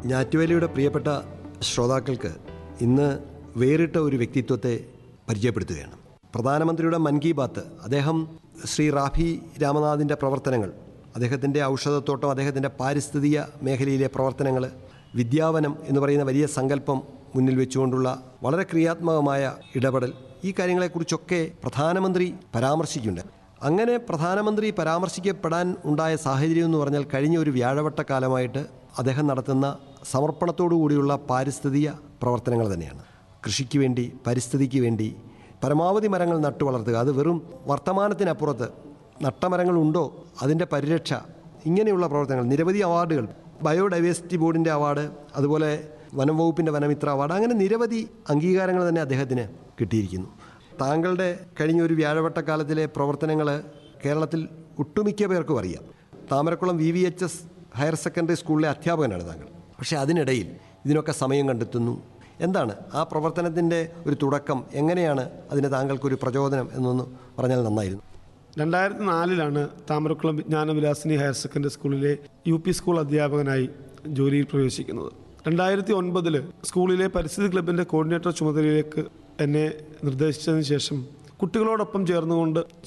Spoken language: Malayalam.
ഞാറ്റുവേലിയുടെ പ്രിയപ്പെട്ട ശ്രോതാക്കൾക്ക് ഇന്ന് വേറിട്ട ഒരു വ്യക്തിത്വത്തെ പരിചയപ്പെടുത്തുകയാണ് പ്രധാനമന്ത്രിയുടെ മൻ കി ബാത്ത് അദ്ദേഹം ശ്രീ റാഫി രാമനാഥിൻ്റെ പ്രവർത്തനങ്ങൾ അദ്ദേഹത്തിൻ്റെ ഔഷധത്തോട്ടം അദ്ദേഹത്തിൻ്റെ പാരിസ്ഥിതിക മേഖലയിലെ പ്രവർത്തനങ്ങൾ വിദ്യാവനം എന്ന് പറയുന്ന വലിയ സങ്കല്പം മുന്നിൽ വെച്ചുകൊണ്ടുള്ള വളരെ ക്രിയാത്മകമായ ഇടപെടൽ ഈ കാര്യങ്ങളെക്കുറിച്ചൊക്കെ പ്രധാനമന്ത്രി പരാമർശിക്കുന്നുണ്ട് അങ്ങനെ പ്രധാനമന്ത്രി പരാമർശിക്കപ്പെടാൻ ഉണ്ടായ സാഹചര്യം എന്ന് പറഞ്ഞാൽ കഴിഞ്ഞ ഒരു വ്യാഴവട്ട കാലമായിട്ട് അദ്ദേഹം നടത്തുന്ന സമർപ്പണത്തോടു കൂടിയുള്ള പാരിസ്ഥിതിക പ്രവർത്തനങ്ങൾ തന്നെയാണ് കൃഷിക്ക് വേണ്ടി പരിസ്ഥിതിക്ക് വേണ്ടി പരമാവധി മരങ്ങൾ നട്ടു വളർത്തുക അത് വെറും വർത്തമാനത്തിനപ്പുറത്ത് നട്ടമരങ്ങളുണ്ടോ അതിൻ്റെ പരിരക്ഷ ഇങ്ങനെയുള്ള പ്രവർത്തനങ്ങൾ നിരവധി അവാർഡുകൾ ബയോഡൈവേഴ്സിറ്റി ബോർഡിൻ്റെ അവാർഡ് അതുപോലെ വനം വകുപ്പിൻ്റെ വനമിത്ര അവാർഡ് അങ്ങനെ നിരവധി അംഗീകാരങ്ങൾ തന്നെ അദ്ദേഹത്തിന് കിട്ടിയിരിക്കുന്നു താങ്കളുടെ കഴിഞ്ഞ ഒരു വ്യാഴവട്ടക്കാലത്തിലെ പ്രവർത്തനങ്ങൾ കേരളത്തിൽ ഒട്ടുമിക്ക പേർക്കും അറിയാം Thamarakkulam V V H S higher secondary സ്കൂളിലെ അധ്യാപകനാണ് താങ്കൾ പക്ഷേ അതിനിടയിൽ ഇതിനൊക്കെ സമയം കണ്ടെത്തുന്നു എന്താണ് ആ പ്രവർത്തനത്തിൻ്റെ ഒരു തുടക്കം എങ്ങനെയാണ് അതിന് താങ്കൾക്കൊരു പ്രചോദനം എന്നൊന്ന് പറഞ്ഞാൽ നന്നായിരുന്നു രണ്ടായിരത്തി നാലിലാണ് താമരക്കുളം വിജ്ഞാനവിലാസിനി ഹയർ സെക്കൻഡറി സ്കൂളിലെ യു പി സ്കൂൾ അധ്യാപകനായി ജോലിയിൽ പ്രവേശിക്കുന്നത് രണ്ടായിരത്തി ഒൻപതിൽ സ്കൂളിലെ പരിസ്ഥിതി ക്ലബിൻ്റെ കോർഡിനേറ്റർ ചുമതലയിലേക്ക് എന്നെ നിർദ്ദേശിച്ചതിന് ശേഷം കുട്ടികളോടൊപ്പം ചേർന്നുകൊണ്ട്